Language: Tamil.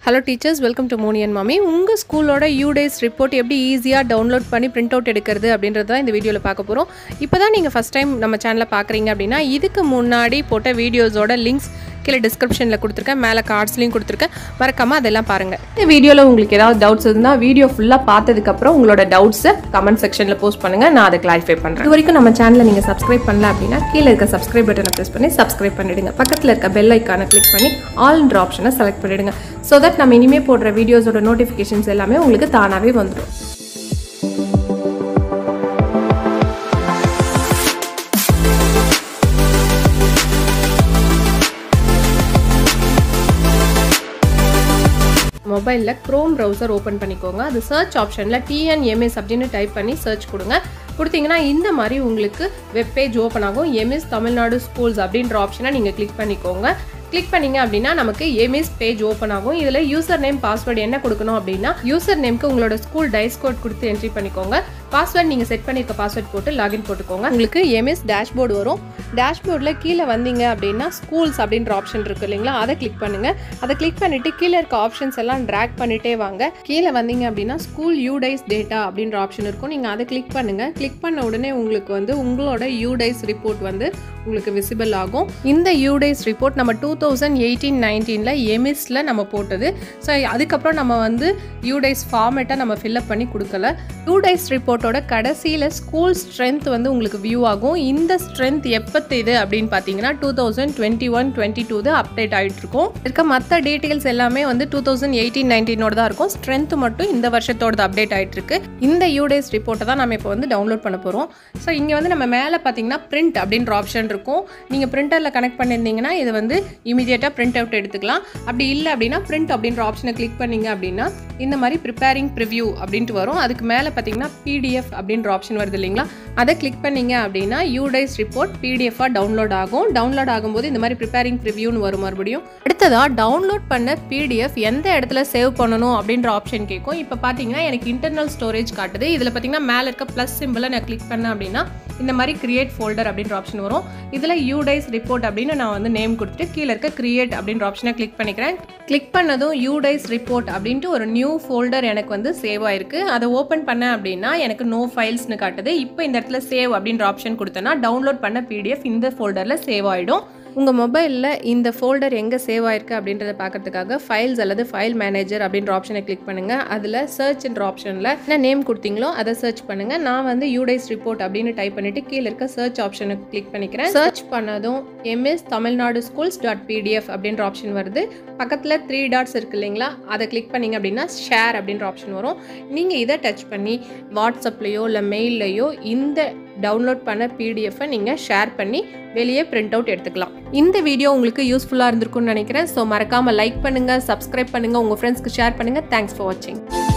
ஹலோ டீச்சர்ஸ் வெல்கம் டு மோனியன் மாமி உங்கள் ஸ்கூலோட யூடேஸ் ரிப்போர்ட் எப்படி ஈஸியாக டவுன்லோட் பண்ணி பிரிண்ட் அவுட் எடுக்கிறது அப்படின்றது தான் இந்த வீடியோவில் பார்க்க போகிறோம் இப்போ தான் நீங்கள் ஃபஸ்ட் டைம் நம்ம சேனலை பார்க்குறீங்க அப்படின்னா இதுக்கு முன்னாடி போட்ட வீடியோஸோட லிங்க்ஸ் கீழே டிஸ்கிரிப்ஷனில் கொடுத்துருக்கேன் மேலே கார்ட்ஸ்லையும் கொடுத்துருக்கேன் மறக்காமல் அதெல்லாம் பாருங்கள் இந்த வீடியோவில் உங்களுக்கு ஏதாவது டவுட்ஸ் இருந்தால் வீடியோ ஃபுல்லாக பார்த்ததுக்கப்புறம் உங்களோட டவுட்ஸை கமெண்ட் செக்ஷனில் போஸ்ட் பண்ணுங்கள் நான் அதை கிளாரிஃபை பண்ணுறேன் இது வரைக்கும் நம்ம சேனலை நீங்கள் சப்ஸ்கிரைப் பண்ணல அப்படின்னா கீழே இருக்க சப்ஸ்கிரைப் பட்டனை ப்ரெஸ் பண்ணி சப்ஸ்கிரைப் பண்ணிடுங்க பக்கத்தில் இருக்க பெல் ஐக்கானை கிளிக் பண்ணி ஆல்ன்ற ஆப்ஷனை செலக்ட் பண்ணிடுங்க ஸோ தட் நம்ம இனிமேல் போடுற வீடியோஸோட நோட்டிஃபிகேஷன்ஸ் எல்லாமே உங்களுக்கு தானாகவே வந்துடும் மொபைலில் க்ரோம் ப்ரௌசர் ஓப்பன் பண்ணிக்கோங்க அது சர்ச் ஆப்ஷனில் டிஎன்எம்எஸ் அப்படின்னு டைப் பண்ணி சர்ச் கொடுங்க கொடுத்தீங்கன்னா இந்த மாதிரி உங்களுக்கு வெப் பேஜ் ஓப்பன் ஆகும் எம்எஸ் தமிழ்நாடு ஸ்கூல்ஸ் அப்படின்ற ஆப்ஷனை நீங்கள் கிளிக் பண்ணிக்கோங்க கிளிக் பண்ணீங்க அப்படின்னா நமக்கு எம்எஸ் பேஜ் ஓப்பன் ஆகும் இதில் யூசர் நேம் பாஸ்வேர்டு என்ன கொடுக்கணும் அப்படின்னா யூசர் நேம்க்கு உங்களோட ஸ்கூல் டைஸ் கோட் கொடுத்து என்ட்ரி பண்ணிக்கோங்க பாஸ்வேர்ட் நீங்கள் செட் பண்ணியிருக்க பாஸ்வேர்ட் போட்டு லாகின் போட்டுக்கோங்க உங்களுக்கு எம்எஸ் டேஷ்போர்டு வரும் டேஷ்போர்டில் கீழே வந்தீங்க அப்படின்னா ஸ்கூல்ஸ் அப்படின்ற ஆப்ஷன் இருக்கு இல்லைங்களா அதை கிளிக் பண்ணுங்கள் அதை கிளிக் பண்ணிவிட்டு கீழே இருக்க ஆப்ஷன்ஸ் எல்லாம் ட்ராக் பண்ணிட்டே வாங்க கீழே வந்தீங்க அப்படின்னா ஸ்கூல் யூடைஸ் டேட்டா அப்படின்ற ஆப்ஷன் இருக்கும் நீங்கள் அதை கிளிக் பண்ணுங்கள் கிளிக் பண்ண உடனே உங்களுக்கு வந்து உங்களோட யூடைஸ் ரிப்போர்ட் வந்து உங்களுக்கு விசிபிள் ஆகும் இந்த யூடைஸ் ரிப்போர்ட் நம்ம டூ தௌசண்ட் எயிட்டீன் நைன்டீனில் எமிஸில் நம்ம போட்டது ஸோ அதுக்கப்புறம் நம்ம வந்து யூடைஸ் ஃபார்மேட்டை நம்ம ஃபில்அப் பண்ணி கொடுக்கல யூடைஸ் ரிப்போர்ட்டோட கடைசியில் ஸ்கூல் ஸ்ட்ரென்த் வந்து உங்களுக்கு வியூ ஆகும் இந்த ஸ்ட்ரென்த் எப்போ இது அப்படின்னு பார்த்தீங்கன்னா two thousand twenty one twenty two தான் அப்டேட் ஆகிட்டு இருக்கும் இருக்க மற்ற டீட்டெயில்ஸ் எல்லாமே வந்து டூ தௌசண்ட் எயிட்டீன் நைன்டீனோட தான் இருக்கும் ஸ்ட்ரென்த் மட்டும் இந்த வருஷத்தோட அப்டேட் ஆகிட்டு இருக்கு இந்த யூடேஸ் ரிப்போர்ட்டை தான் நம்ம இப்போ வந்து டவுன்லோட் பண்ண போகிறோம் ஸோ இங்கே வந்து நம்ம மேலே பார்த்தீங்கன்னா பிரிண்ட் அப்படின்ற ஆப்ஷன் இருக்கும் நீங்கள் பிரிண்டரில் கனெக்ட் பண்ணியிருந்தீங்கன்னா இது வந்து இமீடியட்டாக பிரிண்ட் அவுட் எடுத்துக்கலாம் அப்படி இல்லை அப்படின்னா பிரிண்ட் அப்படின்ற ஆப்ஷனை கிளிக் பண்ணீங்க அப்படின்னா இந்த மாதிரி ப்ரிப்பேரிங் ப்ரிவ்யூ அப்படின்ட்டு வரும் அதுக்கு மேலே பார்த்தீங்கன்னா பிடிஎஃப் அப்படின்ற ஆப்ஷன் வருது இல்லைங்களா அதை கிளிக் பண்ணீங்க அப்படின்னா யூடைஸ் ரிப்போர்ட் பிடிஎஃபாக டவுன்லோட் ஆகும் டவுன்லோட் ஆகும்போது இந்த மாதிரி ப்ரிப்பேரிங் ப்ரிவ்யூன்னு வரும் மறுபடியும் அடுத்ததாக டவுன்லோட் பண்ண பிடிஎஃப் எந்த இடத்துல சேவ் பண்ணணும் அப்படின்ற ஆப்ஷன் கேட்கும் இப்போ பார்த்தீங்கன்னா எனக்கு இன்டர்னல் ஸ்டோரேஜ் காட்டுது இதில் பார்த்தீங்கன்னா மேலே இருக்க ப்ளஸ் சிம்பிளை நான் கிளிக் பண்ணேன் அப்படின்னா இந்த மாதிரி கிரியேட் ஃபோல்டர் அப்படின்ற ஆப்ஷன் வரும் இதில் யூடைஸ் ரிப்போர்ட் அப்படின்னு நான் வந்து நேம் கொடுத்துட்டு கீழே இருக்க கிரியேட் அப்படின்ற ஆப்ஷனை கிளிக் பண்ணிக்கிறேன் கிளிக் பண்ணதும் யூடைஸ் ரிப்போர்ட் அப்படின்ட்டு ஒரு நியூ ஃபோல்டர் எனக்கு வந்து சேவ் ஆயிருக்கு அதை ஓப்பன் பண்ணேன் அப்படின்னா எனக்கு நோ ஃபைல்ஸ்னு காட்டுது இப்போ இந்த இடத்துல சேவ் அப்படின்ற ஆப்ஷன் கொடுத்தேன்னா டவுன்லோட் பண்ண பிடிஎஃப் இந்த ஃபோல்டரில் சேவ் ஆகிடும் உங்கள் மொபைலில் இந்த ஃபோல்டர் எங்கே சேவ் ஆயிருக்கு அப்படின்றத பார்க்கறதுக்காக ஃபைல்ஸ் அல்லது ஃபைல் மேனேஜர் அப்படின்ற ஆப்ஷனை கிளிக் பண்ணுங்கள் அதில் சர்ச்ன்ற ஆப்ஷனில் என்ன நேம் கொடுத்தீங்களோ அதை சர்ச் பண்ணுங்கள் நான் வந்து யூடைஸ் ரிப்போர்ட் அப்படின்னு டைப் பண்ணிவிட்டு கீழே இருக்க சர்ச் ஆப்ஷனை கிளிக் பண்ணிக்கிறேன் சர்ச் பண்ணதும் EMIS Tamil Nadu schools dot PDF அப்படின்ற ஆப்ஷன் வருது பக்கத்தில் த்ரீ டாட்ஸ் இருக்கு இல்லைங்களா அதை கிளிக் பண்ணிங்க அப்படின்னா ஷேர் அப்படின்ற ஆப்ஷன் வரும் நீங்கள் இதை டச் பண்ணி வாட்ஸ்அப்லேயோ இல்லை மெயில்லையோ இந்த டவுன்லோட் பண்ண பிடிஎஃபை நீங்கள் ஷேர் பண்ணி வெளியே பிரிண்ட் அவுட் எடுத்துக்கலாம் இந்த வீடியோ உங்களுக்கு யூஸ்ஃபுல்லாக இருந்திருக்கும்னு நினைக்கிறேன் ஸோ மறக்காமல் லைக் பண்ணுங்கள் சப்ஸ்கிரைப் பண்ணுங்கள் உங்கள் ஃப்ரெண்ட்ஸ்க்கு ஷேர் பண்ணுங்கள் தேங்க்ஸ் ஃபார் வாட்சிங்